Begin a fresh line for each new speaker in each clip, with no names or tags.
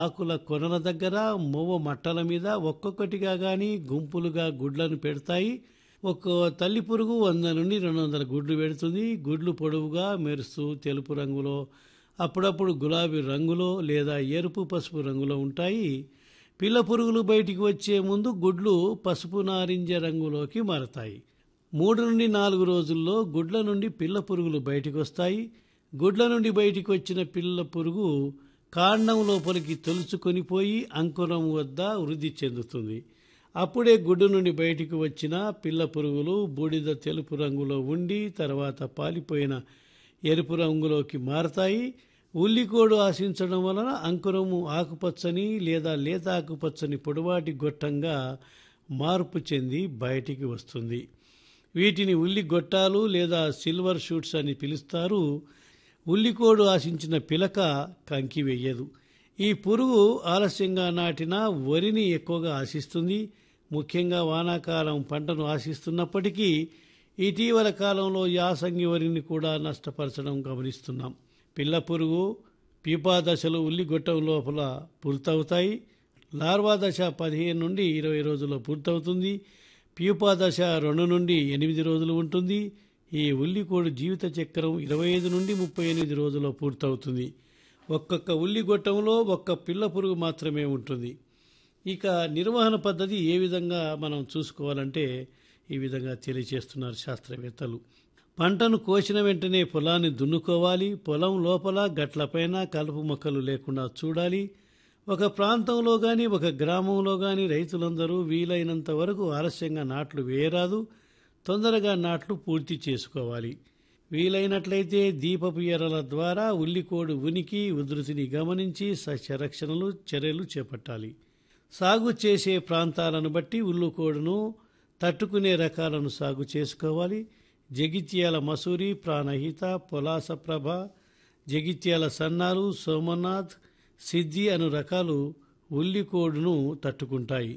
ఆకుల కొనల దగ్గర మొవ్వ మట్టల మీద ఒక్కొక్కటిగా గాని గుంపులుగా గుడ్లను పెడతాయి ఒక్కో తల్లి పురుగు వంద నుండి రెండు వందల గుడ్లు పెడుతుంది గుడ్లు పొడవుగా మెరుస్తూ తెలుపు రంగులో అప్పుడప్పుడు గులాబీ రంగులో లేదా ఎరుపు పసుపు రంగులో ఉంటాయి పిల్ల పురుగులు బయటికి వచ్చే ముందు గుడ్లు పసుపు నారింజ రంగులోకి మారతాయి మూడు నుండి నాలుగు రోజుల్లో గుడ్ల నుండి పిల్ల పురుగులు బయటికి వస్తాయి గుడ్ల నుండి బయటికి వచ్చిన పిల్ల పురుగు కాండం లోపలికి తొలుచుకొని పోయి అంకురం వద్ద వృద్ధి చెందుతుంది అప్పుడే గుడ్డు నుండి బయటికి వచ్చిన పిల్ల పురుగులు బూడిద తెలుపు రంగులో ఉండి తర్వాత పాలిపోయిన ఎరుపు రంగులోకి మారతాయి ఉల్లికోడు ఆశించడం వలన అంకురము ఆకుపచ్చని లేదా లేత ఆకుపచ్చని పొడవాటి గొట్టంగా మార్పు చెంది బయటికి వస్తుంది వీటిని ఉల్లి గొట్టాలు లేదా సిల్వర్ షూట్స్ అని పిలుస్తారు ఉల్లికోడు ఆశించిన పిలక కంకి వెయ్యదు ఈ పురుగు ఆలస్యంగా నాటిన వరిని ఎక్కువగా ఆశిస్తుంది ముఖ్యంగా వానాకాలం పంటను ఆశిస్తున్నప్పటికీ ఇటీవల కాలంలో యాసంగి వరిని కూడా నష్టపరచడం గమనిస్తున్నాం పిల్ల పురుగు పీపా దశలు ఉల్లిగొట్టం లోపల పూర్తవుతాయి లార్వా దశ పదిహేను నుండి ఇరవై రోజుల్లో పూర్తవుతుంది ప్యూపా దశ రెండు నుండి ఎనిమిది రోజులు ఉంటుంది ఈ ఉల్లికోడు జీవిత చక్రం ఇరవై ఐదు నుండి ముప్పై ఎనిమిది రోజుల్లో పూర్తవుతుంది ఒక్కొక్క ఉల్లిగొట్టంలో ఒక్క పిల్ల పురుగు మాత్రమే ఉంటుంది ఇక నిర్వహణ పద్ధతి ఏ విధంగా మనం చూసుకోవాలంటే ఈ విధంగా తెలియజేస్తున్నారు శాస్త్రవేత్తలు పంటను కోసిన వెంటనే పొలాన్ని దున్నుకోవాలి పొలం లోపల గట్లపైన కలుపు మొక్కలు లేకుండా చూడాలి ఒక ప్రాంతంలో కానీ ఒక గ్రామంలో కానీ రైతులందరూ వీలైనంత వరకు ఆలస్యంగా నాట్లు వేయరాదు తొందరగా నాట్లు పూర్తి చేసుకోవాలి వీలైనట్లయితే దీపపు ఎర్రల ద్వారా ఉల్లికోడు ఉనికి ఉధృతిని గమనించి సస్యరక్షణలు చర్యలు చేపట్టాలి సాగు చేసే ప్రాంతాలను బట్టి ఉల్లుకోడును తట్టుకునే రకాలను సాగు చేసుకోవాలి జగిత్యాల మసూరి ప్రాణహిత పొలాస ప్రభ జగిత్యాల సన్నాలు సోమనాథ్ సిద్ధి అను రకాలు ఉల్లికోడును తట్టుకుంటాయి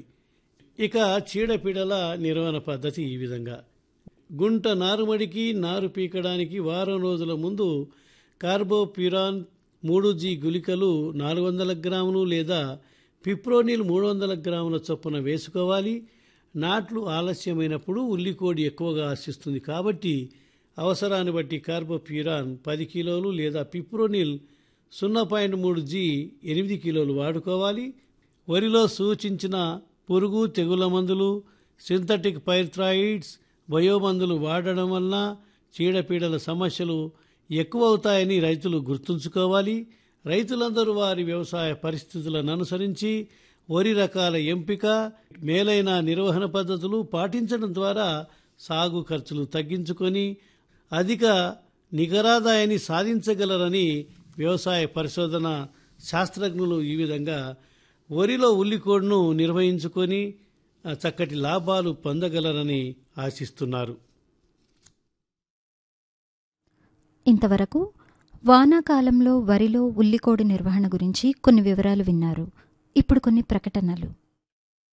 ఇక చీడపీడల నిర్వహణ పద్ధతి ఈ విధంగా గుంట నారుమడికి నారు పీకడానికి వారం రోజుల ముందు కార్బోప్యూరాన్ మూడు జీ గుళికలు నాలుగు వందల గ్రాములు లేదా పిప్రోనిల్ మూడు వందల గ్రాముల చొప్పున వేసుకోవాలి నాట్లు ఆలస్యమైనప్పుడు ఉల్లికోడి ఎక్కువగా ఆశిస్తుంది కాబట్టి అవసరాన్ని బట్టి కార్బోప్యూరాన్ పది కిలోలు లేదా పిప్రోనిల్ సున్నా పాయింట్ మూడు జీ ఎనిమిది కిలోలు వాడుకోవాలి వరిలో సూచించిన పురుగు తెగుల మందులు సింథటిక్ పైర్థ్రాయిడ్స్ బయోమందులు వాడడం వలన చీడపీడల సమస్యలు ఎక్కువ అవుతాయని రైతులు గుర్తుంచుకోవాలి రైతులందరూ వారి వ్యవసాయ పరిస్థితులను అనుసరించి వరి రకాల ఎంపిక మేలైన నిర్వహణ పద్ధతులు పాటించడం ద్వారా సాగు ఖర్చులు తగ్గించుకొని అధిక నికరాదాయాన్ని సాధించగలరని వ్యవసాయ పరిశోధన శాస్త్రజ్ఞులు ఈ విధంగా వరిలో ఉల్లికోడును నిర్వహించుకొని చక్కటి లాభాలు పొందగలరని ఆశిస్తున్నారు
ఇంతవరకు వానాకాలంలో వరిలో ఉల్లికోడు నిర్వహణ గురించి కొన్ని వివరాలు విన్నారు ఇప్పుడు కొన్ని ప్రకటనలు